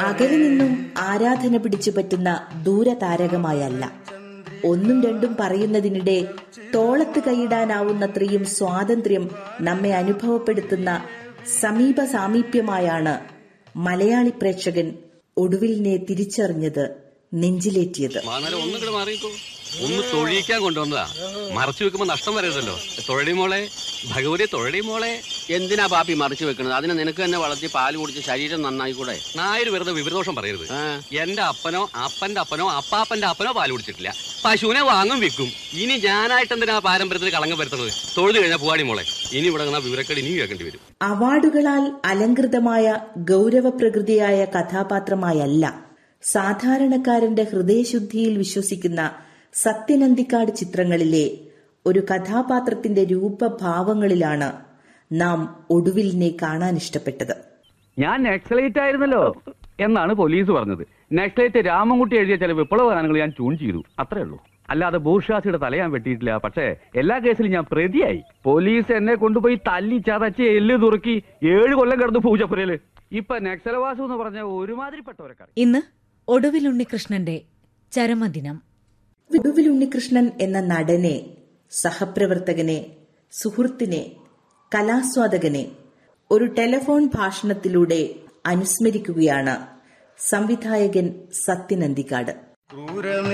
അകലെ നിന്നും ആരാധന പിടിച്ചു പറ്റുന്ന ദൂരതാരകമായല്ല ഒന്നും രണ്ടും പറയുന്നതിനിടെ തോളത്ത് കൈയിടാനാവുന്നത്രയും സ്വാതന്ത്ര്യം നമ്മെ അനുഭവപ്പെടുത്തുന്ന സമീപ സാമീപ്യമായാണ് മലയാളി പ്രേക്ഷകൻ ഒടുവിലിനെ തിരിച്ചറിഞ്ഞത് നെഞ്ചിലേറ്റിയത് മാന്നാലും ഒന്നും കൂടെ മാറിക്കോ ഒന്ന് തൊഴിയിക്കാൻ കൊണ്ടുവന്നതാ മറച്ചു വെക്കുമ്പോ നഷ്ടം വരരുതല്ലോ തൊഴടി മോളെ ഭഗവതി തൊഴടി മോളെ എന്തിനാ പാപ്പി മറിച്ചു വെക്കണത് അതിനെ നിനക്ക് തന്നെ വളർത്തി പാല് കുടിച്ച് ശരീരം നന്നായിക്കൂടെ നായര് വെറുതെ വിവരദോഷം പറയരുത് ആ. എന്റെ അപ്പനോ അപ്പന്റെ അപ്പനോ അപ്പാപ്പന്റെ അപ്പനോ പാല് കുടിച്ചിട്ടില്ല പശുവിനെ വാങ്ങും വിൽക്കും ഇനി ഞാനായിട്ട് എന്തിനാ പാരമ്പര്യത്തിന് കളങ്കം വരുത്തുന്നത് തൊഴുതു കഴിഞ്ഞാൽ പൂവാടി മോളെ ഇനി ഇവിടെ നിന്നാ വിവരക്കേട് ഇനിയും കേൾക്കേണ്ടി വരും അവാർഡുകളാൽ അലങ്കൃതമായ ഗൗരവപ്രകൃതിയായ കഥാപാത്രമായല്ല സാധാരണക്കാരന്റെ ഹൃദയശുദ്ധിയിൽ വിശ്വസിക്കുന്ന സത്യനന്ദിക്കാട് ചിത്രങ്ങളിലെ ഒരു കഥാപാത്രത്തിന്റെ രൂപഭാവങ്ങളിലാണ് നാം ഒടുവിലിനെ കാണാൻ ഇഷ്ടപ്പെട്ടത് ഞാൻ നക്സലൈറ്റ് ആയിരുന്നല്ലോ എന്നാണ് പോലീസ് പറഞ്ഞത് നക്സലൈറ്റ് രാമൻകുട്ടി എഴുതിയ ചില വിപ്ലവ ഗാനങ്ങൾ ഞാൻ ട്യൂൺ ചെയ്തു അത്രേ ഉള്ളൂ അല്ലാതെ ബൂർഷാസിയുടെ തല ഞാൻ വെട്ടിയിട്ടില്ല പക്ഷേ എല്ലാ കേസിലും ഞാൻ പ്രതിയായി പോലീസ് എന്നെ കൊണ്ടുപോയി തല്ലി ചതച്ച് എല്ല് തുറക്കി ഏഴ് കൊല്ലം കിടന്നു പൂജപ്പുരയില് ഇപ്പൊ നക്സലവാസം എന്ന് പറഞ്ഞ ഒരുമാതിരിപ്പെട്ടവരൊക്കെ ഇന്ന് ഒടുവിൽ ഉണ്ണികൃഷ്ണന്റെ ചരമദിനം ഒടുവിൽ ഉണ്ണികൃഷ്ണൻ എന്ന നടനെ സഹപ്രവർത്തകനെ സുഹൃത്തിനെ കലാസ്വാദകനെ ഒരു ടെലിഫോൺ ഭാഷണത്തിലൂടെ അനുസ്മരിക്കുകയാണ് സംവിധായകൻ സത്യനന്ദിക്കാട്